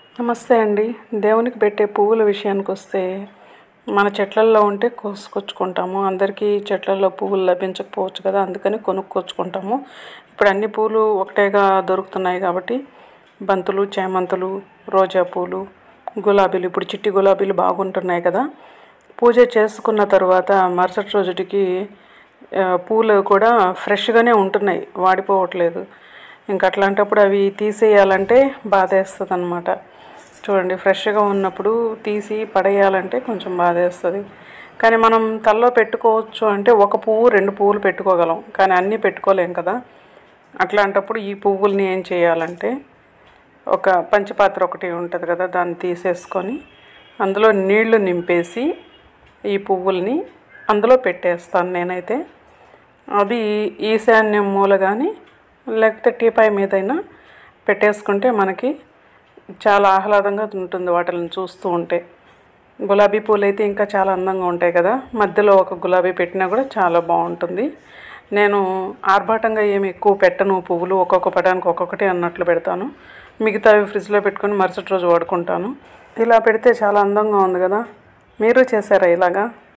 నమస్తే అండి దేవునికి పెట్టే పువ్వుల విషయానికి వస్తే మన చెట్లల్లో ఉంటే కోసుకొచ్చుకుంటాము అందరికీ చెట్లల్లో పువ్వులు లభించకపోవచ్చు కదా అందుకని కొనుక్కొచ్చుకుంటాము ఇప్పుడు అన్ని పూలు ఒకటేగా దొరుకుతున్నాయి కాబట్టి బంతులు చేమంతులు రోజా పూలు గులాబీలు ఇప్పుడు చిట్టి గులాబీలు బాగుంటున్నాయి కదా పూజ చేసుకున్న తర్వాత మరుసటి రోజుటికి ఆ, పూలు కూడా ఫ్రెష్గానే ఉంటున్నాయి వాడిపోవట్లేదు ఇంకా అట్లాంటప్పుడు అవి తీసేయాలంటే బాధేస్తుంది అనమాట చూడండి ఫ్రెష్గా ఉన్నప్పుడు తీసి పడేయాలంటే కొంచెం బాధేస్తుంది కానీ మనం తల్లో పెట్టుకోవచ్చు అంటే ఒక పువ్వు రెండు పువ్వులు పెట్టుకోగలం కానీ అన్నీ పెట్టుకోలేం కదా అట్లాంటప్పుడు ఈ పువ్వుల్ని ఏం చేయాలంటే ఒక పంచపాత్ర ఒకటి ఉంటుంది కదా దాన్ని తీసేసుకొని అందులో నీళ్లు నింపేసి ఈ పువ్వుల్ని అందులో పెట్టేస్తాను నేనైతే అది ఈశాన్యం మూల కానీ లేకపోతే టీపాయ్ మీదైనా పెట్టేసుకుంటే మనకి చాలా ఆహ్లాదంగా ఉంటుంది వాటిని చూస్తూ ఉంటే గులాబీ పూలు అయితే ఇంకా చాలా అందంగా ఉంటాయి కదా మధ్యలో ఒక గులాబీ పెట్టినా కూడా చాలా బాగుంటుంది నేను ఆర్భాటంగా ఏమి ఎక్కువ పెట్టను పువ్వులు ఒక్కొక్క పటానికి ఒక్కొక్కటి అన్నట్లు పెడతాను మిగతావి ఫ్రిడ్జ్లో పెట్టుకొని మరుసటి రోజు వాడుకుంటాను ఇలా పెడితే చాలా అందంగా ఉంది కదా మీరు చేశారా ఇలాగా